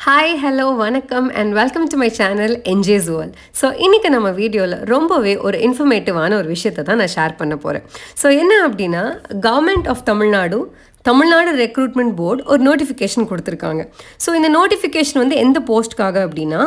hi hello வணக்கம் and welcome to my channel NJ's world so இன்றைக்கி நம்ம வீடியோவில் ரொம்பவே ஒரு இன்ஃபர்மேட்டிவான ஒரு விஷயத்தை தான் நான் ஷேர் பண்ண போகிறேன் ஸோ என்ன அப்படின்னா government of Tamil Nadu Tamil Nadu recruitment board ஒரு நோட்டிஃபிகேஷன் கொடுத்துருக்காங்க ஸோ இந்த நோட்டிஃபிகேஷன் வந்து எந்த போஸ்ட்காக அப்படின்னா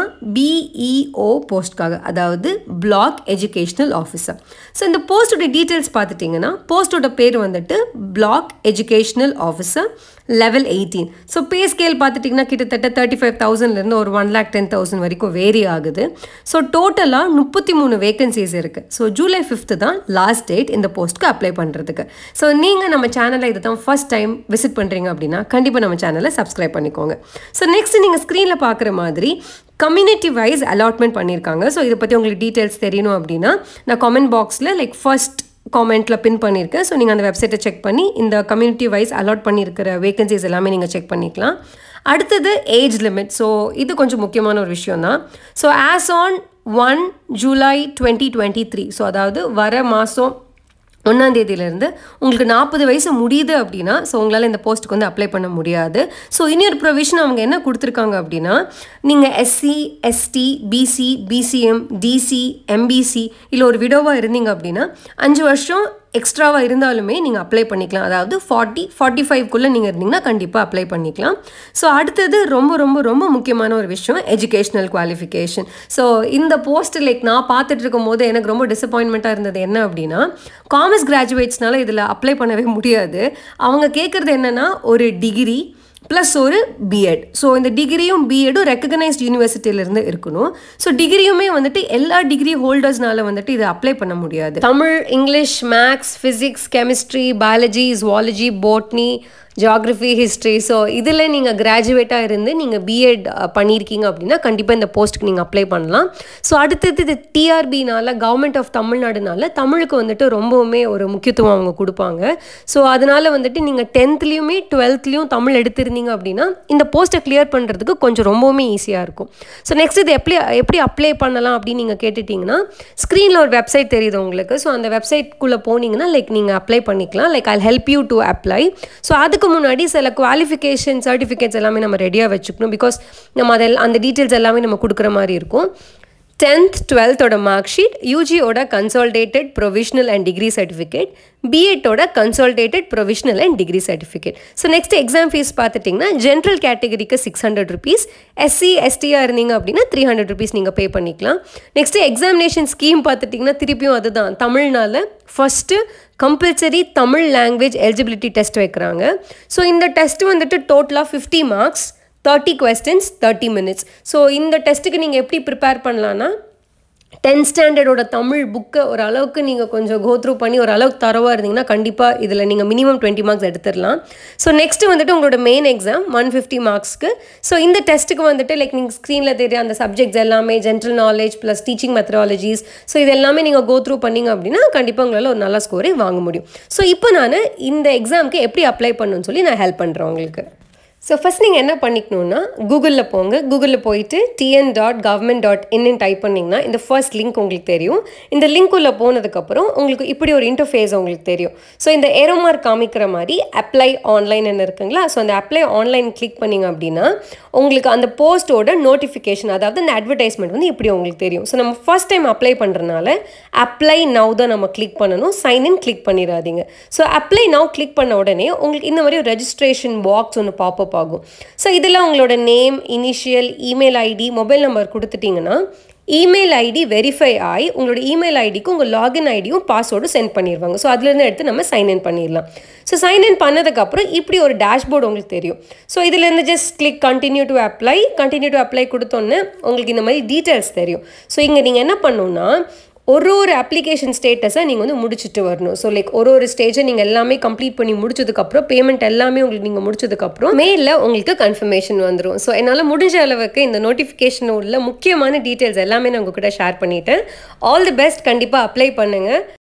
பிஇஓ போஸ்ட்காக அதாவது பிளாக் எஜுகேஷ்னல் ஆஃபீஸர் ஸோ இந்த போஸ்டோட டீட்டெயில்ஸ் பார்த்துட்டிங்கன்னா போஸ்டோட பேர் வந்துட்டு block educational officer level eighteen so pay scale பார்த்துட்டிங்கன்னா கிட்டத்தட்ட தேர்ட்டி ஃபைவ் தௌசண்ட்லேருந்து ஒரு ஒன் லேக் டென் தௌசண்ட் வரைக்கும் வேரி ஆகுது ஸோ டோட்டலாக முப்பத்தி மூணு வேகன்சிஸ் இருக்குது ஸோ ஜூலை ஃபிஃப்த்து தான் லாஸ்ட் டேட் இந்த போஸ்ட்டுக்கு அப்ளை பண்ணுறதுக்கு ஸோ நீங்கள் நம்ம சேனலை இது தான் ஃபஸ்ட் டைம் விசிட் பண்ணுறீங்க அப்படின்னா கண்டிப்பாக நம்ம சேனலை சப்ஸ்கிரைப் பண்ணிக்கோங்க ஸோ நெக்ஸ்ட் நீங்கள் ஸ்க்ரீனில் பார்க்குற மாதிரி கம்யூனிட்டி வைஸ் அலாட்மெண்ட் பண்ணியிருக்காங்க ஸோ இதை பற்றி உங்களுக்கு டீட்டெயில்ஸ் தெரியணும் அப்படின்னா நான் காமெண்ட் பாக்ஸில் லைக் ஃபர்ஸ்ட் காமெண்ட்டில் பின் பண்ணியிருக்கேன் ஸோ நீங்கள் அந்த வெப்சைட்டை செக் பண்ணி இந்த கம்யூனிட்டி வைஸ் அலாட் பண்ணியிருக்கிற வேகன்சிஸ் எல்லாமே நீங்கள் செக் பண்ணிக்கலாம் அடுத்தது ஏஜ் லிமிட் ஸோ இது கொஞ்சம் முக்கியமான ஒரு விஷயம் தான் so as on one July twenty twenty three so அதாவது வர மாதம் ஒன்றாந்தேதியிலேருந்து உங்களுக்கு நாற்பது வயசு முடியுது அப்படின்னா ஸோ உங்களால் இந்த போஸ்ட்டுக்கு வந்து அப்ளை பண்ண முடியாது ஸோ இன்னொரு ப்ரொவிஷன் அவங்க என்ன கொடுத்துருக்காங்க அப்படின்னா நீங்கள் SC ST BC BCM DC MBC இல்லை ஒரு விடோவாக இருந்தீங்க அப்படின்னா அஞ்சு வருஷம் எக்ஸ்ட்ராவாக இருந்தாலுமே நீங்கள் அப்ளை பண்ணிக்கலாம் அதாவது ஃபார்ட்டி ஃபார்ட்டி ஃபைவ்க்குள்ளே நீங்கள் இருந்தீங்கன்னா கண்டிப்பாக அப்ளை பண்ணிக்கலாம் ஸோ அடுத்தது ரொம்ப ரொம்ப ரொம்ப முக்கியமான ஒரு விஷயம் எஜுகேஷ்னல் குவாலிஃபிகேஷன் ஸோ இந்த போஸ்ட் லைக் நான் பார்த்துட்டு இருக்கும் போது எனக்கு ரொம்ப டிசப்பாயின்மெண்ட்டாக இருந்தது என்ன அப்படின்னா காமர்ஸ் கிராஜுவேட்ஸ்னால இதில் அப்ளை பண்ணவே முடியாது அவங்க கேட்குறது என்னென்னா ஒரு டிகிரி ப்ளஸ் ஒரு பிஎட் ஸோ இந்த டிகிரியும் பிஎடும் ரெக்கக்னைஸ்ட் யூனிவர்சிட்டியிலேருந்து இருக்கணும் ஸோ டிகிரியுமே வந்துட்டு எல்லா டிகிரி ஹோல்டர்ஸ்னால வந்துட்டு இதை அப்ளை பண்ண முடியாது Tamil English maths physics chemistry biology zoology botany geography history so இதில் நீங்கள் கிராஜுவேட்டாக இருந்து நீங்கள் பிஎட் பண்ணியிருக்கீங்க அப்படின்னா கண்டிப்பாக இந்த போஸ்ட்டுக்கு நீங்கள் அப்ளை பண்ணலாம் ஸோ அடுத்தது இது டிஆர்பினால கவர்மெண்ட் ஆஃப் தமிழ்நாடுனால தமிழுக்கு வந்துட்டு ரொம்பவுமே ஒரு முக்கியத்துவம் அவங்க கொடுப்பாங்க ஸோ அதனால் வந்துட்டு நீங்கள் டென்த்லேயுமே டுவெல்த்லேயும் தமிழ் எடுத்திருந்தீங்க அப்படின்னா இந்த போஸ்ட்டை கிளியர் பண்ணுறதுக்கு கொஞ்சம் ரொம்பவுமே ஈஸியாக இருக்கும் ஸோ நெக்ஸ்ட் இது எப்படி எப்படி அப்ளை பண்ணலாம் அப்படின்னு நீங்கள் கேட்டுட்டிங்கன்னா ஸ்க்ரீனில் ஒரு வெப்சைட் தெரியுது உங்களுக்கு ஸோ அந்த வெப்சைட்குள்ளே போனீங்கன்னா லைக் நீங்கள் அப்ளை பண்ணிக்கலாம் like I help you to apply so அதுக்கு அதுக்கு முன்னாடி சில குவாலிஃபிகேஷன் சர்டிஃபிகேட்ஸ் எல்லாமே நம்ம ரெடியாக வச்சுக்கணும் பிகாஸ் நம்ம அதில் அந்த டீட்டெயில்ஸ் எல்லாமே நம்ம கொடுக்குற மாதிரி இருக்கும் டென்த் டுவெல்த்தோட மார்க் ஷீட் யூஜியோட consolidated provisional and degree certificate பிஎட்டோட consolidated provisional and degree certificate so next exam fees பார்த்துட்டிங்கன்னா ஜென்ரல் கேட்டகரிக்கு சிக்ஸ் ஹண்ட்ரட் ருபீஸ் எஸ்சி எஸ்டியாக இருந்தீங்க அப்படின்னா த்ரீ ஹண்ட்ரட் ருபீஸ் நீங்கள் பே பண்ணிக்கலாம் நெக்ஸ்ட்டு எக்ஸாமினேஷன் ஸ்கீம் பார்த்துட்டிங்கன்னா திருப்பியும் அதுதான் தமிழ்னால first compulsory Tamil language eligibility test வைக்கிறாங்க ஸோ இந்த டெஸ்ட் வந்துட்டு டோட்டலாக fifty marks thirty questions thirty minutes so இந்த டெஸ்ட்டுக்கு நீங்கள் எப்படி ப்ரிப்பேர் பண்ணலான்னா டென்த் ஸ்டாண்டர்டோட தமிழ் புக்கை ஒரு அளவுக்கு நீங்கள் கொஞ்சம் கோத்ரூ பண்ணி ஒரு அளவுக்கு தரவாக இருந்தீங்கன்னா கண்டிப்பாக இதில் நீங்கள் மினிமம் டுவெண்ட்டி மார்க்ஸ் எடுத்துடலாம் ஸோ நெக்ஸ்ட்டு வந்துட்டு உங்களோட மெயின் எக்ஸாம் ஒன் ஃபிஃப்டி மார்க்ஸ்க்கு ஸோ இந்த டெஸ்ட்டுக்கு வந்துட்டு லைக் நீங்கள் ஸ்க்ரீனில் தெரிய அந்த சப்ஜெக்ட்ஸ் எல்லாமே general knowledge plus teaching methodologies so இது எல்லாமே நீங்கள் கோத்ரூ பண்ணிங்க அப்படின்னா கண்டிப்பாக உங்களால் ஒரு நல்ல ஸ்கோரே வாங்க முடியும் ஸோ இப்போ நான் இந்த எக்ஸாமுக்கு எப்படி அப்ளை பண்ணணும்னு சொல்லி நான் ஹெல்ப் பண்ணுறேன் உங்களுக்கு ஸோ ஃபஸ்ட் நீங்கள் என்ன பண்ணிக்கணுன்னா கூகுளில் போங்க கூகுளில் போயிட்டு டிஎன் டாட் கவர்மெண்ட் டாட் இன்னு டைப் பண்ணிங்கன்னா இந்த ஃபர்ஸ்ட் லிங்க் உங்களுக்கு தெரியும் இந்த லிங்க் உள்ள போனதுக்கப்புறம் உங்களுக்கு இப்படி ஒரு இன்டர்ஃபேஸ் உங்களுக்கு தெரியும் ஸோ இந்த ஏரோமார்க் காமிக்கிற மாதிரி அப்ளை ஆன்லைன் என்ன இருக்குங்களா ஸோ அந்த அப்ளை ஆன்லைன் கிளிக் பண்ணிங்க அப்படின்னா உங்களுக்கு அந்த போஸ்ட்டோட நோட்டிஃபிகேஷன் அதாவது அந்த அட்வர்டைஸ்மெண்ட் வந்து இப்படி உங்களுக்கு தெரியும் ஸோ நம்ம ஃபஸ்ட் டைம் அப்ளை பண்ணுறனால அப்ளை நவ் தான் நம்ம கிளிக் பண்ணணும் சைன் இன் கிளிக் பண்ணிடாதீங்க ஸோ அப்ளை நவ் கிளிக் பண்ண உடனே உங்களுக்கு இந்த மாதிரி ஒரு ரெஜிஸ்ட்ரேஷன் பாக்ஸ் ஒன்று பாப்பப் அப் ஆகும் ஸோ இதில் உங்களோட name initial email ID mobile number கொடுத்துட்டிங்கன்னா இமெயில் ஐடி வெரிஃபை ஆகி உங்களோட இமெயில் ஐடிக்கு உங்கள் லாகின் ஐடியும் பாஸ்வேர்டும் சென்ட் பண்ணிடுவாங்க ஸோ அதுலேருந்து எடுத்து நம்ம சைன் இன் பண்ணிடலாம் ஸோ சைன் இன் பண்ணதுக்கப்புறம் இப்படி ஒரு டேஷ்போர்டு உங்களுக்கு தெரியும் ஸோ இதுலேருந்து just click continue to apply continue to apply கொடுத்தோன்னே உங்களுக்கு இந்த மாதிரி டீட்டெயில்ஸ் தெரியும் ஸோ இங்கே நீங்கள் என்ன பண்ணணுன்னா ஒரு ஒரு அப்ளிகேஷன் ஸ்டேட்டஸை நீங்கள் வந்து முடிச்சுட்டு வரணும் ஸோ லைக் ஒரு ஒரு ஸ்டேஜை நீங்கள் எல்லாமே கம்ப்ளீட் பண்ணி முடிச்சதுக்கப்புறம் பேமெண்ட் எல்லாமே உங்களுக்கு நீங்கள் முடிச்சதுக்கப்புறம் மெயிலில் உங்களுக்கு கன்ஃபர்மேஷன் வந்துடும் ஸோ என்னால் முடிஞ்ச அளவுக்கு இந்த நோட்டிஃபிகேஷன் உள்ள முக்கியமான டீட்டெயில்ஸ் எல்லாமே நான் உங்ககிட்ட ஷேர் பண்ணிட்டேன் ஆல் தி பெஸ்ட் கண்டிப்பாக அப்ளை பண்ணுங்கள்